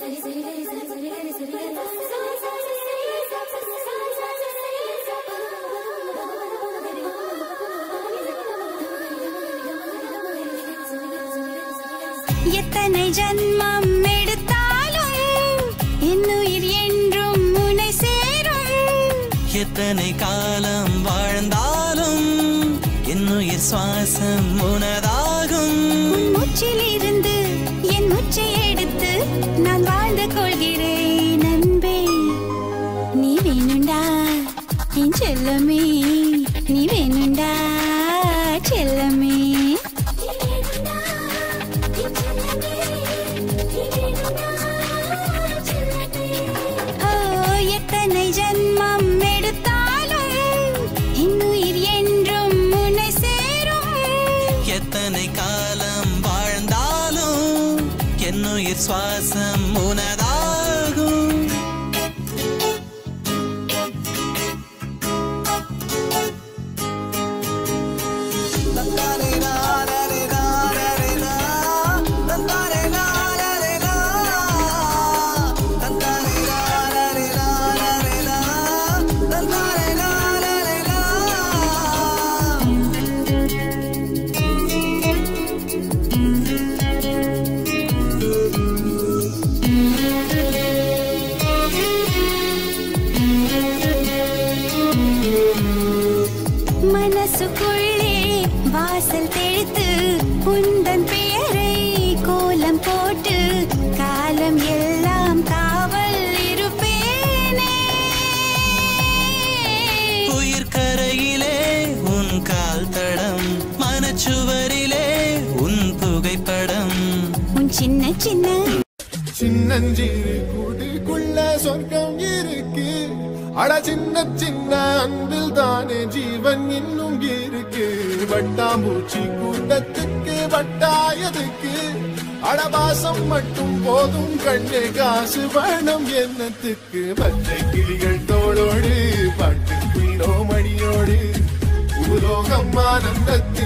எத்தனை ஜன்மம் எடுத்தாலும் என்னுயிர் என்றும் முனை சேரும் எத்தனை காலம் வாழ்ந்தாலும் என்னுயிர் சுவாசம் உனதாகும் உன் மூச்சில் இருந்து என் மூச்சை எடுத்து நான் வாழ்ந்து கொள்கிறேன் அன்பே நீ வேணுண்டா என் செல்லமே நீ வேணுண்டா செல்லமே ஓ எத்தனை ஜன்மம் எடுத்தாலும் இன்னுயிர் என்றும் முனை சேரும் எத்தனை காலம் வாழ்ந்தாலும் என்னுயிர் சுவாசம் உனதாகும் மனசுக்குள்ளே வாசல் தெளித்து உந்தன் பெயரை கோலம் போட்டு காலம் எல்லாம் காவல் இருப்பேனே உயிர் கரையிலே உன் கால் தடம் மனச்சுவரிலே உன் புகைப்படம் உன் சின்ன சின்ன சின்னஞ்சிறு குடிக்குள்ள சொர்க்கம் இருக்கு அட சின்ன சின்ன அன்பில் தானே ஜீவன் இன்னும் இருக்கு வட்டாம்பூச்சி கூட்டத்துக்கு வட்டாயதுக்கு அடபாசம் மட்டும் போதும் கண்ணே காசு வேணும் என்னத்துக்கு பச்சை கிளிகள் தோளோடு பாட்டு குயிலோ மணியோடு பூலோகம் ஆனந்தத்தில்